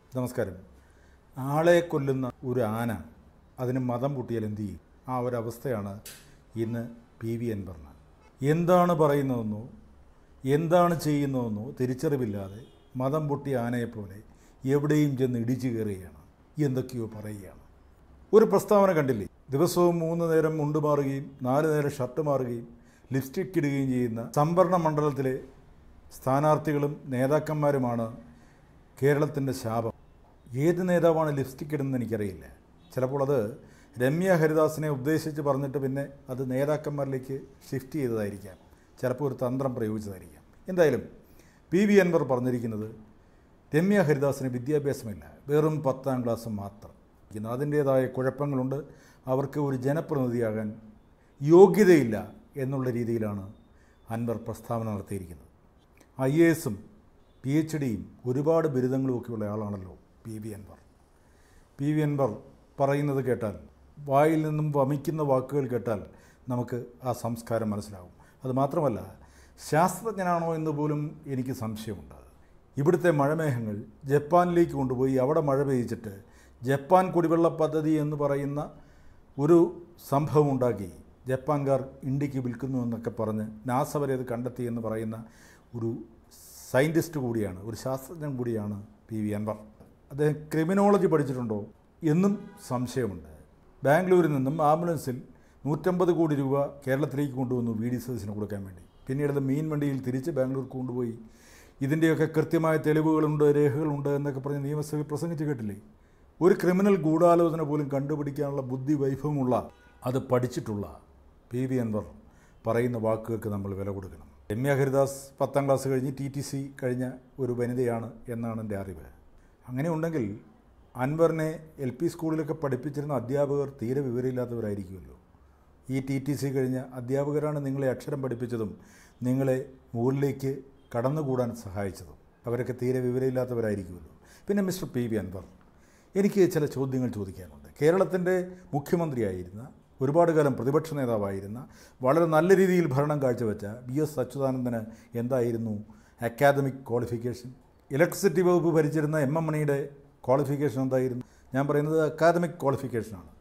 നമസ്കാരം ആളെ കൊല്ലുന്ന ഒരു ആന അതിന് മതം പൊട്ടിയാൽ എന്ത് ചെയ്യും ആ ഒരവസ്ഥയാണ് ഇന്ന് പി വി അൻവറിന് എന്താണ് പറയുന്നതെന്നോ എന്താണ് ചെയ്യുന്നതെന്നോ തിരിച്ചറിവില്ലാതെ മതം പൊട്ടിയ ആനയെപ്പോലെ എവിടെയും ചെന്ന് ഇടിച്ചു കയറുകയാണ് എന്തൊക്കെയോ പറയുകയാണ് ഒരു പ്രസ്താവന കണ്ടില്ലേ ദിവസവും മൂന്ന് നേരം മുണ്ട് മാറുകയും നാല് നേരം ഷർട്ട് മാറുകയും ലിപ്സ്റ്റിക് ഇടുകയും ചെയ്യുന്ന സംവരണ മണ്ഡലത്തിലെ സ്ഥാനാർത്ഥികളും നേതാക്കന്മാരുമാണ് കേരളത്തിൻ്റെ ശാപം ഏത് നേതാവാണ് ലിപ്സ്റ്റിക് ഇടുന്നത് എനിക്കറിയില്ല ചിലപ്പോൾ അത് രമ്യ ഹരിദാസിനെ ഉദ്ദേശിച്ച് പറഞ്ഞിട്ട് പിന്നെ അത് നേതാക്കന്മാരിലേക്ക് ഷിഫ്റ്റ് ചെയ്തതായിരിക്കാം ചിലപ്പോൾ ഒരു തന്ത്രം പ്രയോഗിച്ചതായിരിക്കാം എന്തായാലും പി വി അൻവർ പറഞ്ഞിരിക്കുന്നത് രമ്യ ഹരിദാസിന് വിദ്യാഭ്യാസമില്ല വെറും പത്താം ക്ലാസ് മാത്രം അതിൻ്റേതായ കുഴപ്പങ്ങളുണ്ട് അവർക്ക് ഒരു ജനപ്രതിനിധിയാകാൻ യോഗ്യതയില്ല എന്നുള്ള രീതിയിലാണ് അൻവർ പ്രസ്താവന നടത്തിയിരിക്കുന്നത് ഐ എ എസും പി എച്ച് ഡിയും ഒരുപാട് ബിരുദങ്ങളും ഒക്കെയുള്ള ആളാണല്ലോ P V Anvar P V Anvar പറയുന്നത് കേട്ടാൽ വായിൽ നിന്നും വമിക്കുന്ന വാക്കുകൾ കേട്ടാൽ നമുക്ക് ആ സംസ്കാരം മനസ്സിലാവും അത് മാത്രമല്ല ശാസ്ത്രജ്ഞനാണോ എന്ന് പോലും എനിക്ക് സംശയമുണ്ട് ഇവിടുത്തെ മഴമേഘങ്ങൾ ജപ്പാനിലേക്ക് കൊണ്ടുപോയി അവിടെ മഴ പെയ്യിച്ചിട്ട് ജപ്പാൻ കുടിവെള്ള പദ്ധതി എന്ന് പറയുന്ന ഒരു സംഭവം ഉണ്ടാക്കി ജപ്പാൻകാർ ഇന്ത്യക്ക് വിൽക്കുന്നു എന്നൊക്കെ പറഞ്ഞ് നാസ വരെ അത് കണ്ടെത്തി എന്ന് പറയുന്ന ഒരു സയൻറ്റിസ്റ്റ് കൂടിയാണ് ഒരു ശാസ്ത്രജ്ഞൻ കൂടിയാണ് പി വി അൻവർ അദ്ദേഹം ക്രിമിനോളജി പഠിച്ചിട്ടുണ്ടോ എന്നും സംശയമുണ്ട് ബാംഗ്ലൂരിൽ നിന്നും ആംബുലൻസിൽ നൂറ്റമ്പത് കോടി രൂപ കേരളത്തിലേക്ക് കൊണ്ടുവന്നു വി ഡി സതീശന് കൊടുക്കാൻ വേണ്ടി പിന്നീട് അത് മീൻ വണ്ടിയിൽ തിരിച്ച് ബാംഗ്ലൂർ കൊണ്ടുപോയി ഇതിൻ്റെയൊക്കെ കൃത്യമായ തെളിവുകളുണ്ട് രേഖകളുണ്ട് എന്നൊക്കെ പറഞ്ഞ് നിയമസഭയിൽ പ്രസംഗിച്ച് കേട്ടില്ലേ ഒരു ക്രിമിനൽ ഗൂഢാലോചന പോലും കണ്ടുപിടിക്കാനുള്ള ബുദ്ധി വൈഭവമുള്ള അത് പഠിച്ചിട്ടുള്ള പി വി അൻവർ പറയുന്ന വാക്കുകൾക്ക് നമ്മൾ വില കൊടുക്കണം രമ്യ ഹരിദാസ് പത്താം ക്ലാസ് കഴിഞ്ഞ് ടി ടി സി കഴിഞ്ഞ ഒരു വനിതയാണ് എന്നാണ് എൻ്റെ അറിവ് അങ്ങനെ ഉണ്ടെങ്കിൽ അൻവറിനെ എൽ പി സ്കൂളിലൊക്കെ പഠിപ്പിച്ചിരുന്ന അധ്യാപകർ തീരെ വിവരമില്ലാത്തവരായിരിക്കുമല്ലോ ഈ ടി ടി സി കഴിഞ്ഞ അധ്യാപകരാണ് നിങ്ങളെ അക്ഷരം പഠിപ്പിച്ചതും നിങ്ങളെ മുകളിലേക്ക് കടന്നുകൂടാൻ സഹായിച്ചതും അവരൊക്കെ തീരെ വിവരമില്ലാത്തവരായിരിക്കുമല്ലോ പിന്നെ മിസ്റ്റർ പി വി അൻവർ എനിക്ക് ചില ചോദ്യങ്ങൾ ചോദിക്കാനുണ്ട് കേരളത്തിൻ്റെ മുഖ്യമന്ത്രിയായിരുന്ന ഒരുപാട് കാലം പ്രതിപക്ഷ നേതാവായിരുന്ന വളരെ നല്ല രീതിയിൽ ഭരണം കാഴ്ചവെച്ച ബി എസ് അച്യുതാനന്ദന് എന്തായിരുന്നു അക്കാദമിക് ക്വാളിഫിക്കേഷൻ ഇലക്ട്രിസിറ്റി വകുപ്പ് ഭരിച്ചിരുന്ന എം എം മണിയുടെ ക്വാളിഫിക്കേഷൻ എന്തായിരുന്നു ഞാൻ പറയുന്നത് അക്കാദമിക് ക്വാളിഫിക്കേഷനാണ്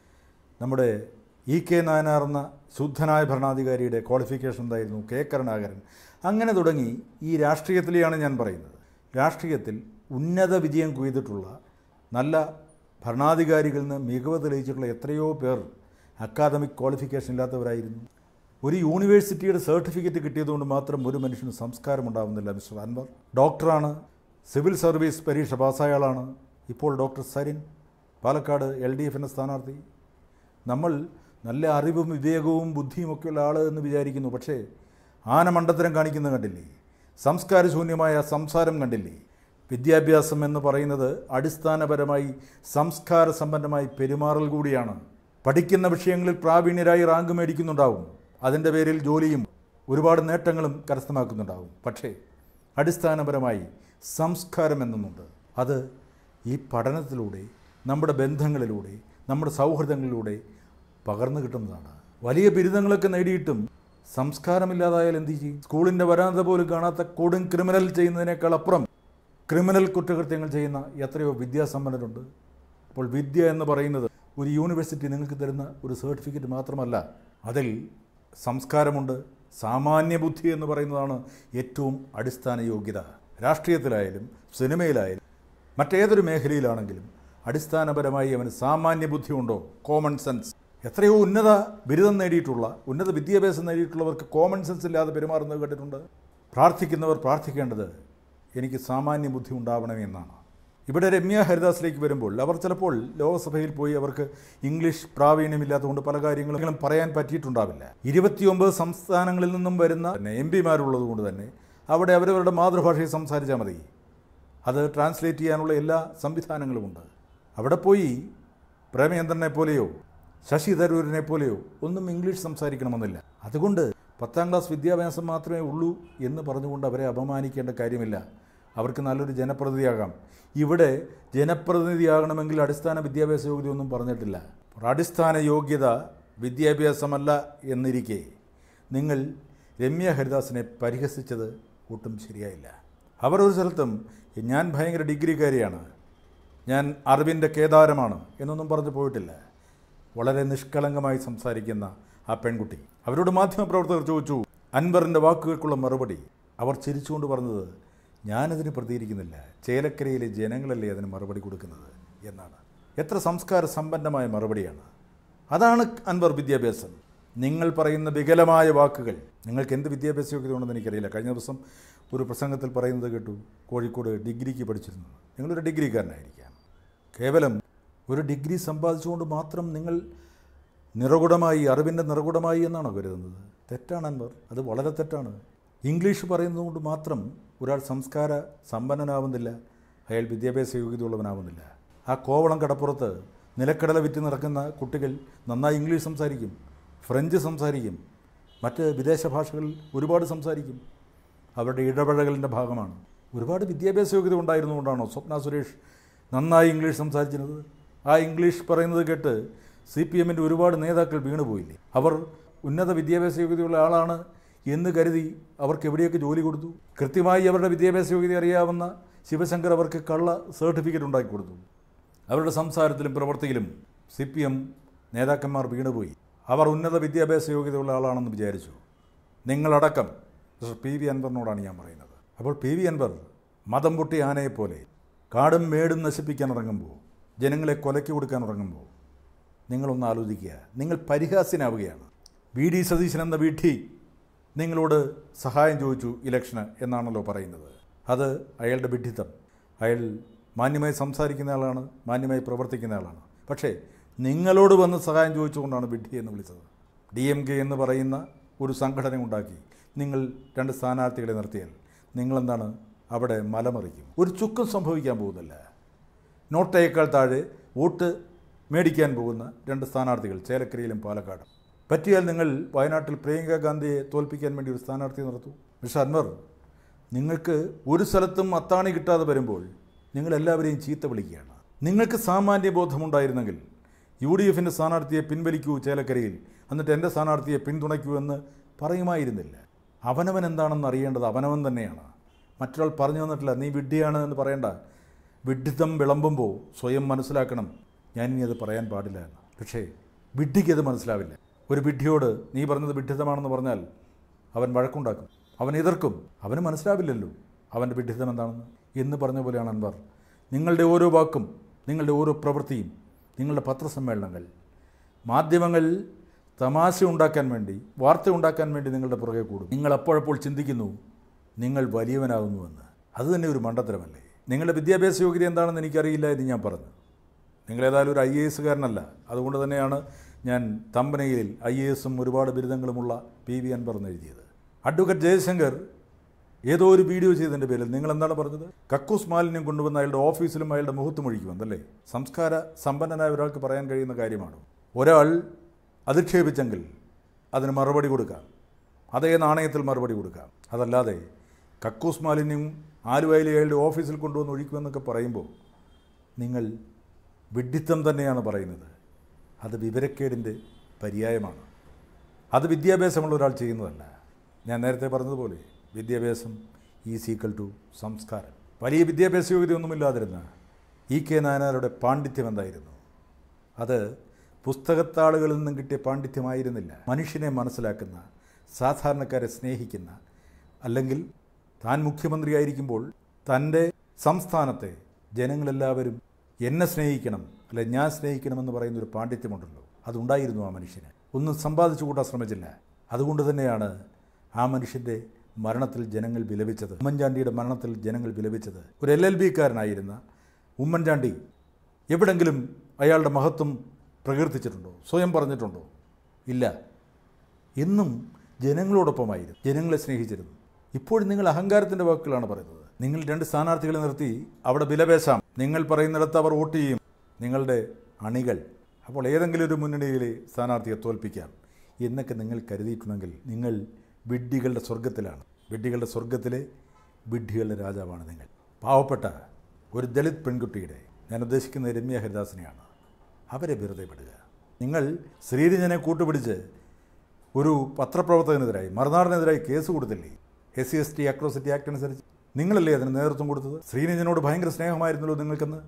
നമ്മുടെ ഇ കെ നായനാർ എന്ന ശുദ്ധനായ ഭരണാധികാരിയുടെ ക്വാളിഫിക്കേഷൻ എന്തായിരുന്നു കെ കരുണാകരൻ അങ്ങനെ തുടങ്ങി ഈ രാഷ്ട്രീയത്തിലെയാണ് ഞാൻ പറയുന്നത് രാഷ്ട്രീയത്തിൽ ഉന്നത വിജയം കൊയ്തിട്ടുള്ള നല്ല ഭരണാധികാരികളിൽ നിന്ന് മികവ് തെളിയിച്ചിട്ടുള്ള എത്രയോ പേർ അക്കാദമിക് ക്വാളിഫിക്കേഷൻ ഇല്ലാത്തവരായിരുന്നു ഒരു യൂണിവേഴ്സിറ്റിയുടെ സർട്ടിഫിക്കറ്റ് കിട്ടിയതുകൊണ്ട് മാത്രം ഒരു മനുഷ്യന് സംസ്കാരം ഉണ്ടാവുന്നില്ല മിസ്റ്റർ അൻവർ ഡോക്ടറാണ് സിവിൽ സർവീസ് പരീക്ഷ പാസ്സായ ആളാണ് ഇപ്പോൾ doctor Sarin Palakkad L D എഫിൻ്റെ സ്ഥാനാർത്ഥി നമ്മൾ നല്ല അറിവും വിവേകവും ബുദ്ധിയും ഒക്കെയുള്ള ആൾ എന്ന് വിചാരിക്കുന്നു പക്ഷേ ആന മണ്ടത്തരം കാണിക്കുന്നത് കണ്ടില്ലേ സംസ്കാരശൂന്യമായ സംസാരം കണ്ടില്ലേ വിദ്യാഭ്യാസം എന്ന് പറയുന്നത് അടിസ്ഥാനപരമായി സംസ്കാര സമ്പന്നമായി പെരുമാറൽ കൂടിയാണ് പഠിക്കുന്ന വിഷയങ്ങളിൽ പ്രാവീണ്യരായി റാങ്ക് മേടിക്കുന്നുണ്ടാവും അതിൻ്റെ പേരിൽ ജോലിയും ഒരുപാട് നേട്ടങ്ങളും കരസ്ഥമാക്കുന്നുണ്ടാവും പക്ഷേ അടിസ്ഥാനപരമായി സംസ്കാരം എന്നൊന്നുണ്ട് അത് ഈ പഠനത്തിലൂടെ നമ്മുടെ ബന്ധങ്ങളിലൂടെ നമ്മുടെ സൗഹൃദങ്ങളിലൂടെ പകർന്നു കിട്ടുന്നതാണ് വലിയ ബിരുദങ്ങളൊക്കെ നേടിയിട്ടും സംസ്കാരമില്ലാതായാൽ എന്ത് ചെയ്യും സ്കൂളിൻ്റെ വരാന്ത പോലും കാണാത്ത കൊടും ക്രിമിനൽ ചെയ്യുന്നതിനേക്കാൾ അപ്പുറം ക്രിമിനൽ കുറ്റകൃത്യങ്ങൾ ചെയ്യുന്ന എത്രയോ വിദ്യാസമ്പന്നരുണ്ട് അപ്പോൾ വിദ്യ എന്ന് പറയുന്നത് ഒരു യൂണിവേഴ്സിറ്റി നിങ്ങൾക്ക് തരുന്ന ഒരു സർട്ടിഫിക്കറ്റ് മാത്രമല്ല അതിൽ സംസ്കാരമുണ്ട് സാമാന്യ ബുദ്ധി എന്ന് പറയുന്നതാണ് ഏറ്റവും അടിസ്ഥാന യോഗ്യത രാഷ്ട്രീയത്തിലായാലും സിനിമയിലായാലും മറ്റേതൊരു മേഖലയിലാണെങ്കിലും അടിസ്ഥാനപരമായി അവന് സാമാന്യ ബുദ്ധിയുണ്ടോ കോമൺ സെൻസ് എത്രയോ ഉന്നത ബിരുദം നേടിയിട്ടുള്ള ഉന്നത വിദ്യാഭ്യാസം നേടിയിട്ടുള്ളവർക്ക് കോമൺ സെൻസ് ഇല്ലാതെ പെരുമാറുന്നത് കണ്ടിട്ടുണ്ട് പ്രാർത്ഥിക്കുന്നവർ പ്രാർത്ഥിക്കേണ്ടത് എനിക്ക് സാമാന്യ ബുദ്ധി ഉണ്ടാവണമേ എന്നാണ് ഇവിടെ രമ്യ ഹരിദാസിലേക്ക് വരുമ്പോൾ അവർ ചിലപ്പോൾ ലോകസഭയിൽ പോയി അവർക്ക് ഇംഗ്ലീഷ് പ്രാവീണ്യമില്ലാത്തതുകൊണ്ട് പല കാര്യങ്ങളും പറയാൻ പറ്റിയിട്ടുണ്ടാവില്ല ഇരുപത്തിയൊമ്പത് സംസ്ഥാനങ്ങളിൽ നിന്നും വരുന്ന എം പിമാരുള്ളത് കൊണ്ട് തന്നെ അവിടെ അവരവരുടെ മാതൃഭാഷയിൽ സംസാരിച്ചാൽ മതി അത് ട്രാൻസ്ലേറ്റ് ചെയ്യാനുള്ള എല്ലാ സംവിധാനങ്ങളുമുണ്ട് അവിടെ പോയി പ്രേമചന്ദ്രനെ പോലെയോ ശശി തരൂരിനെ പോലെയോ ഒന്നും ഇംഗ്ലീഷ് സംസാരിക്കണമെന്നില്ല അതുകൊണ്ട് പത്താം ക്ലാസ് വിദ്യാഭ്യാസം മാത്രമേ ഉള്ളൂ എന്ന് പറഞ്ഞുകൊണ്ട് അവരെ അപമാനിക്കേണ്ട കാര്യമില്ല അവർക്ക് നല്ലൊരു ജനപ്രതിനിധിയാകാം ഇവിടെ ജനപ്രതിനിധിയാകണമെങ്കിൽ അടിസ്ഥാന വിദ്യാഭ്യാസ യോഗ്യത ഒന്നും പറഞ്ഞിട്ടില്ല അടിസ്ഥാന യോഗ്യത വിദ്യാഭ്യാസമല്ല എന്നിരിക്കെ നിങ്ങൾ രമ്യ ഹരിദാസിനെ പരിഹസിച്ചത് ഒട്ടും ശരിയായില്ല അവർ ഒരു സ്ഥലത്തും ഞാൻ ഭയങ്കര ഡിഗ്രിക്കാരിയാണ് ഞാൻ അറിവിൻ്റെ കേദാരമാണ് എന്നൊന്നും പറഞ്ഞു പോയിട്ടില്ല വളരെ നിഷ്കളങ്കമായി സംസാരിക്കുന്ന ആ പെൺകുട്ടി അവരോട് മാധ്യമപ്രവർത്തകർ ചോദിച്ചു അൻവറിൻ്റെ വാക്കുകൾക്കുള്ള മറുപടി അവർ ചിരിച്ചുകൊണ്ട് പറഞ്ഞത് ഞാനതിന് പ്രതികരിക്കുന്നില്ല ചേലക്കരയിലെ ജനങ്ങളല്ലേ അതിന് മറുപടി കൊടുക്കുന്നത് എന്നാണ് എത്ര സംസ്കാര സമ്പന്നമായ മറുപടിയാണ് അതാണ് അൻവർ വിദ്യാഭ്യാസം നിങ്ങൾ പറയുന്ന വികലമായ വാക്കുകൾ നിങ്ങൾക്ക് എന്ത് വിദ്യാഭ്യാസ യോഗ്യത ഉണ്ടെന്ന് എനിക്കറിയില്ല കഴിഞ്ഞ ദിവസം ഒരു പ്രസംഗത്തിൽ പറയുന്നത് കേട്ടു കോഴിക്കോട് ഡിഗ്രിക്ക് പഠിച്ചിരുന്നു നിങ്ങളൊരു ഡിഗ്രിക്കാരനായിരിക്കാം കേവലം ഒരു ഡിഗ്രി സമ്പാദിച്ചുകൊണ്ട് മാത്രം നിങ്ങൾ നിറകുടമായി അറിവിൻ്റെ നിറകുടമായി എന്നാണോ കരുതുന്നത് തെറ്റാണ് അൻവർ അത് വളരെ തെറ്റാണ് ഇംഗ്ലീഷ് പറയുന്നത് കൊണ്ട് മാത്രം ഒരാൾ സംസ്കാര സമ്പന്നനാവുന്നില്ല അയാൾ വിദ്യാഭ്യാസ യോഗ്യതയുള്ളവനാവുന്നില്ല ആ കോവളം കടപ്പുറത്ത് നിലക്കടല വിറ്റ് നടക്കുന്ന കുട്ടികൾ നന്നായി ഇംഗ്ലീഷ് സംസാരിക്കും ഫ്രഞ്ച് സംസാരിക്കും മറ്റ് വിദേശ ഭാഷകൾ ഒരുപാട് സംസാരിക്കും അവരുടെ ഇടപഴകലിൻ്റെ ഭാഗമാണ് ഒരുപാട് വിദ്യാഭ്യാസ യോഗ്യത ഉണ്ടായിരുന്നുകൊണ്ടാണോ സ്വപ്ന സുരേഷ് നന്നായി ഇംഗ്ലീഷ് സംസാരിച്ചിരുന്നത് ആ ഇംഗ്ലീഷ് പറയുന്നത് കേട്ട് സി പി എമ്മിൻ്റെ ഒരുപാട് നേതാക്കൾ വീണുപോയില്ലേ അവർ ഉന്നത വിദ്യാഭ്യാസ യോഗ്യതയുള്ള ആളാണ് എന്ന് കരുതി അവർക്ക് എവിടെയൊക്കെ ജോലി കൊടുത്തു കൃത്യമായി അവരുടെ വിദ്യാഭ്യാസ യോഗ്യത അറിയാവുന്ന ശിവശങ്കർ അവർക്ക് കള്ള സർട്ടിഫിക്കറ്റ് ഉണ്ടാക്കി കൊടുത്തു അവരുടെ സംസാരത്തിലും പ്രവൃത്തിയിലും സി പി എം നേതാക്കന്മാർ വീണുപോയി അവർ ഉന്നത വിദ്യാഭ്യാസ യോഗ്യതയുള്ള ആളാണെന്ന് വിചാരിച്ചു നിങ്ങളടക്കം മിസ്റ്റർ പി വി അൻവറിനോടാണ് ഞാൻ പറയുന്നത് അപ്പോൾ പി വി അൻവർ മതം പൊട്ടി ആനയെപ്പോലെ കാടും മേടും നശിപ്പിക്കാൻ ഇറങ്ങുമ്പോൾ ജനങ്ങളെ കൊലയ്ക്ക് കൊടുക്കാൻ ഇറങ്ങുമ്പോൾ നിങ്ങളൊന്ന് ആലോചിക്കുക നിങ്ങൾ പരിഹാസ്യനാവുകയാണ് വി ഡി സതീശൻ എന്ന വീട്ടി നിങ്ങളോട് സഹായം ചോദിച്ചു ഇലക്ഷന് എന്നാണല്ലോ പറയുന്നത് അത് അയാളുടെ വിഡ്ഢിത്തം അയാൾ മാന്യമായി സംസാരിക്കുന്ന ആളാണ് മാന്യമായി പ്രവർത്തിക്കുന്ന ആളാണ് പക്ഷേ നിങ്ങളോട് വന്ന് സഹായം ചോദിച്ചുകൊണ്ടാണ് വിഡ്ഢി എന്ന് വിളിച്ചത് ഡി എം കെ എന്ന് പറയുന്ന ഒരു സംഘടന ഉണ്ടാക്കി നിങ്ങൾ രണ്ട് സ്ഥാനാർത്ഥികളെ നിർത്തിയാൽ നിങ്ങളെന്താണ് അവിടെ മലമറിക്കും ഒരു ചുക്കും സംഭവിക്കാൻ പോകുന്നില്ല നോട്ടയേക്കാൾ താഴെ വോട്ട് മേടിക്കാൻ പോകുന്ന രണ്ട് സ്ഥാനാർത്ഥികൾ ചേലക്കരയിലും പാലക്കാടും പറ്റിയാൽ നിങ്ങൾ വയനാട്ടിൽ പ്രിയങ്ക ഗാന്ധിയെ തോൽപ്പിക്കാൻ വേണ്ടി ഒരു സ്ഥാനാർത്ഥിയെ നടത്തൂ മിസ്റ്റർ അൻവർ നിങ്ങൾക്ക് ഒരു സ്ഥലത്തും അത്താണി കിട്ടാതെ വരുമ്പോൾ നിങ്ങളെല്ലാവരെയും ചീത്ത വിളിക്കുകയാണ് നിങ്ങൾക്ക് സാമാന്യ ബോധമുണ്ടായിരുന്നെങ്കിൽ യു ഡി എഫിൻ്റെ സ്ഥാനാർത്ഥിയെ പിൻവലിക്കൂ ചേലക്കരയിൽ എന്നിട്ട് എൻ്റെ സ്ഥാനാർത്ഥിയെ പിന്തുണയ്ക്കൂ എന്ന് പറയുമായിരുന്നില്ല അവനവൻ എന്താണെന്ന് അറിയേണ്ടത് അവനവൻ തന്നെയാണ് മറ്റൊരാൾ പറഞ്ഞു തന്നിട്ടില്ല നീ വിഡ്ഢിയാണ് എന്ന് പറയേണ്ട വിഡ്ഢിത്തം വിളമ്പുമ്പോൾ സ്വയം മനസ്സിലാക്കണം ഞാനിനി അത് പറയാൻ പാടില്ല എന്ന് പക്ഷേ വിഡ്ഢിക്ക് അത് മനസ്സിലാവില്ല ഒരു വിഡ്ഢിയോട് നീ പറഞ്ഞത് വിഡ്ഢിത്തമാണെന്ന് പറഞ്ഞാൽ അവൻ വഴക്കുണ്ടാക്കും അവൻ എതിർക്കും അവന് മനസ്സിലാവില്ലല്ലോ അവൻ്റെ വിഡ്ഢിത്തം എന്താണെന്ന് എന്ന് പറഞ്ഞ പോലെയാണ് അൻവർ നിങ്ങളുടെ ഓരോ വാക്കും നിങ്ങളുടെ ഓരോ പ്രവൃത്തിയും നിങ്ങളുടെ പത്രസമ്മേളനങ്ങൾ മാധ്യമങ്ങൾ തമാശ ഉണ്ടാക്കാൻ വേണ്ടി വാർത്ത ഉണ്ടാക്കാൻ വേണ്ടി നിങ്ങളുടെ പുറകെ കൂടും നിങ്ങൾ അപ്പോഴപ്പോൾ ചിന്തിക്കുന്നു നിങ്ങൾ വലിയവനാകുന്നുവെന്ന് അത് തന്നെ ഒരു മണ്ടത്തരമല്ലേ നിങ്ങളുടെ വിദ്യാഭ്യാസ യോഗ്യത എന്താണെന്ന് എനിക്കറിയില്ല എന്ന് ഞാൻ പറഞ്ഞു നിങ്ങളേതായാലും ഒരു ഐ എ എസുകാരനല്ല അതുകൊണ്ട് തന്നെയാണ് ഞാൻ തമ്പനയിൽ ഐ എ എസും ഒരുപാട് ബിരുദങ്ങളുമുള്ള പി വി അൻവർ എന്ന് എഴുതിയത് അഡ്വക്കേറ്റ് ജയശങ്കർ ഏതോ ഒരു വീഡിയോ ചെയ്തതിൻ്റെ പേരിൽ നിങ്ങൾ എന്താണ് പറഞ്ഞത് കക്കൂസ് മാലിന്യം കൊണ്ടുവന്ന് അയാളുടെ ഓഫീസിലും അയാളുടെ മുഖത്തും ഒഴിക്കുമെന്നല്ലേ സംസ്കാര സമ്പന്നനായ ഒരാൾക്ക് പറയാൻ കഴിയുന്ന കാര്യമാണ് ഒരാൾ അധിക്ഷേപിച്ചെങ്കിൽ അതിന് മറുപടി കൊടുക്കാം അതേ നാണയത്തിൽ മറുപടി കൊടുക്കാം അതല്ലാതെ കക്കൂസ് മാലിന്യം ആലുവയിലെ അയാളുടെ ഓഫീസിൽ കൊണ്ടുവന്ന് ഒഴിക്കുമെന്നൊക്കെ പറയുമ്പോൾ നിങ്ങൾ വിഡ്ഢിത്തം തന്നെയാണ് പറയുന്നത് അത് വിവരക്കേടിൻ്റെ പര്യായമാണ് അത് വിദ്യാഭ്യാസമുള്ള ഒരാൾ ചെയ്യുന്നതല്ല ഞാൻ നേരത്തെ പറഞ്ഞതുപോലെ വിദ്യാഭ്യാസം ഈസ് ഈക്വൽ ടു സംസ്കാരം വലിയ വിദ്യാഭ്യാസ യോഗ്യതയൊന്നുമില്ലാതിരുന്ന ഇ കെ നായനാരുടെ പാണ്ഡിത്യം എന്തായിരുന്നു അത് പുസ്തകത്താളുകളിൽ നിന്നും കിട്ടിയ പാണ്ഡിത്യമായിരുന്നില്ല മനുഷ്യനെ മനസ്സിലാക്കുന്ന സാധാരണക്കാരെ സ്നേഹിക്കുന്ന അല്ലെങ്കിൽ താൻ മുഖ്യമന്ത്രിയായിരിക്കുമ്പോൾ തൻ്റെ സംസ്ഥാനത്തെ ജനങ്ങളെല്ലാവരും എന്നെ സ്നേഹിക്കണം അല്ലെ ഞാൻ സ്നേഹിക്കണമെന്ന് പറയുന്ന ഒരു പാണ്ഡിത്യമുണ്ടല്ലോ അതുണ്ടായിരുന്നു ആ മനുഷ്യന് ഒന്നും സമ്പാദിച്ചു കൂട്ടാൻ ശ്രമിച്ചില്ല അതുകൊണ്ട് തന്നെയാണ് ആ മനുഷ്യൻ്റെ മരണത്തിൽ ജനങ്ങൾ വിലപിച്ചത് ഉമ്മൻചാണ്ടിയുടെ മരണത്തിൽ ജനങ്ങൾ വിലപിച്ചത് ഒരു എൽ എൽ ബിക്കാരനായിരുന്ന ഉമ്മൻചാണ്ടി എവിടെങ്കിലും അയാളുടെ മഹത്വം പ്രകീർത്തിച്ചിട്ടുണ്ടോ സ്വയം പറഞ്ഞിട്ടുണ്ടോ ഇല്ല എന്നും ജനങ്ങളോടൊപ്പമായിരുന്നു ജനങ്ങളെ സ്നേഹിച്ചിരുന്നു ഇപ്പോഴും നിങ്ങൾ അഹങ്കാരത്തിൻ്റെ വാക്കുകളാണ് പറയുന്നത് നിങ്ങൾ രണ്ട് സ്ഥാനാർത്ഥികളെ നിർത്തി അവിടെ വിലപേശാം നിങ്ങൾ പറയുന്നിടത്ത് അവർ വോട്ട് ചെയ്യും നിങ്ങളുടെ അണികൾ അപ്പോൾ ഏതെങ്കിലും ഒരു മുന്നണിയിലെ സ്ഥാനാർത്ഥിയെ തോൽപ്പിക്കാം എന്നൊക്കെ നിങ്ങൾ കരുതിയിട്ടുണ്ടെങ്കിൽ നിങ്ങൾ വിഡ്ഢികളുടെ സ്വർഗത്തിലാണ് വിഡ്ഢികളുടെ സ്വർഗത്തിലെ വിഡ്ഢികളുടെ രാജാവാണ് നിങ്ങൾ പാവപ്പെട്ട ഒരു ദളിത് പെൺകുട്ടിയുടെ ഞാൻ ഉദ്ദേശിക്കുന്നത് രമ്യ ഹരിദാസിനെയാണ് അവരെ വെറുതെ വിടുക നിങ്ങൾ ശ്രീരഞ്ജനെ കൂട്ടുപിടിച്ച് ഒരു പത്രപ്രവർത്തകനെതിരായി മറുനാടിനെതിരായി കേസ് കൊടുത്തില്ലേ S C S T atrocity act അനുസരിച്ച് നിങ്ങളല്ലേ അതിന് നേതൃത്വം കൊടുത്തത് ശ്രീരഞ്ജനോട് ഭയങ്കര സ്നേഹമായിരുന്നല്ലോ നിങ്ങൾക്കെന്ന്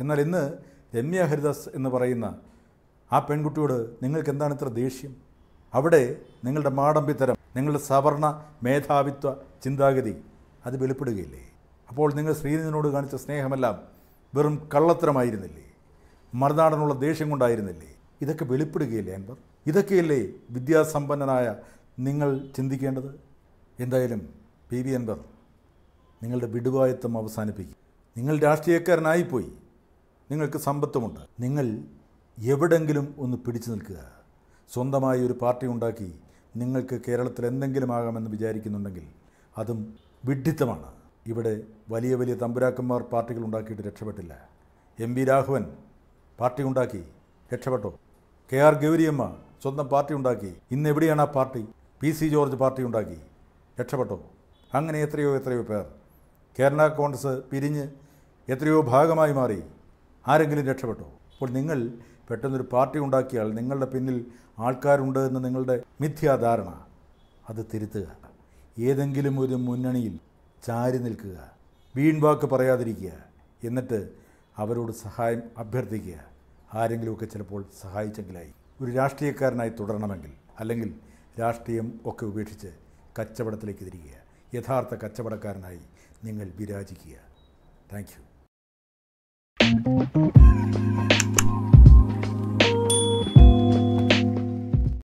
എന്നാൽ ഇന്ന് രമ്യ ഹരിദാസ് എന്ന് പറയുന്ന ആ പെൺകുട്ടിയോട് നിങ്ങൾക്ക് എന്താണ് ഇത്ര ദേഷ്യം അവിടെ നിങ്ങളുടെ മാടമ്പിത്തരം നിങ്ങളുടെ സവർണ മേധാവിത്വ ചിന്താഗതി അത് വെളിപ്പെടുകയില്ലേ അപ്പോൾ നിങ്ങൾ ശ്രീനിധിനോട് കാണിച്ച സ്നേഹമെല്ലാം വെറും കള്ളത്തരമായിരുന്നില്ലേ മറുനാടനുള്ള ദേഷ്യം കൊണ്ടായിരുന്നില്ലേ ഇതൊക്കെ വെളിപ്പെടുകയില്ലേ അൻവർ ഇതൊക്കെയല്ലേ വിദ്യാസമ്പന്നനായ നിങ്ങൾ ചിന്തിക്കേണ്ടത് എന്തായാലും പി വി അൻവർ നിങ്ങളുടെ വിടുവായത്വം അവസാനിപ്പിക്കും നിങ്ങൾ രാഷ്ട്രീയക്കാരനായിപ്പോയി നിങ്ങൾക്ക് സമ്പത്തുമുണ്ട് നിങ്ങൾ എവിടെങ്കിലും ഒന്ന് പിടിച്ചു നിൽക്കുക സ്വന്തമായി ഒരു പാർട്ടി ഉണ്ടാക്കി നിങ്ങൾക്ക് കേരളത്തിൽ എന്തെങ്കിലും ആകാമെന്ന് വിചാരിക്കുന്നുണ്ടെങ്കിൽ അതും വിഡ്ഢിത്തമാണ് ഇവിടെ വലിയ വലിയ തമ്പുരാക്കന്മാർ പാർട്ടികൾ ഉണ്ടാക്കിയിട്ട് രക്ഷപ്പെട്ടില്ല എം വി രാഘവൻ പാർട്ടി ഉണ്ടാക്കി രക്ഷപ്പെട്ടോ കെ ആർ ഗൗരിയമ്മ സ്വന്തം പാർട്ടി ഉണ്ടാക്കി ഇന്ന് എവിടെയാണ് ആ party P C George party ഉണ്ടാക്കി രക്ഷപ്പെട്ടോ അങ്ങനെ എത്രയോ എത്രയോ പേർ കേരള കോൺഗ്രസ് പിരിഞ്ഞ് എത്രയോ ഭാഗമായി മാറി ആരെങ്കിലും രക്ഷപ്പെട്ടോ അപ്പോൾ നിങ്ങൾ പെട്ടെന്നൊരു പാർട്ടി ഉണ്ടാക്കിയാൽ നിങ്ങളുടെ പിന്നിൽ ആൾക്കാരുണ്ട് എന്ന് നിങ്ങളുടെ മിഥ്യാധാരണ അത് തിരുത്തുക ഏതെങ്കിലും ഒരു മുന്നണിയിൽ ചാരി നിൽക്കുക വീൺവാക്ക് പറയാതിരിക്കുക എന്നിട്ട് അവരോട് സഹായം അഭ്യർത്ഥിക്കുക ആരെങ്കിലുമൊക്കെ ചിലപ്പോൾ സഹായിച്ചെങ്കിലായി ഒരു രാഷ്ട്രീയക്കാരനായി തുടരണമെങ്കിൽ അല്ലെങ്കിൽ രാഷ്ട്രീയം ഒക്കെ ഉപേക്ഷിച്ച് കച്ചവടത്തിലേക്ക് തിരികുക യഥാർത്ഥ കച്ചവടക്കാരനായി നിങ്ങൾ വിരാജിക്കുക താങ്ക് യു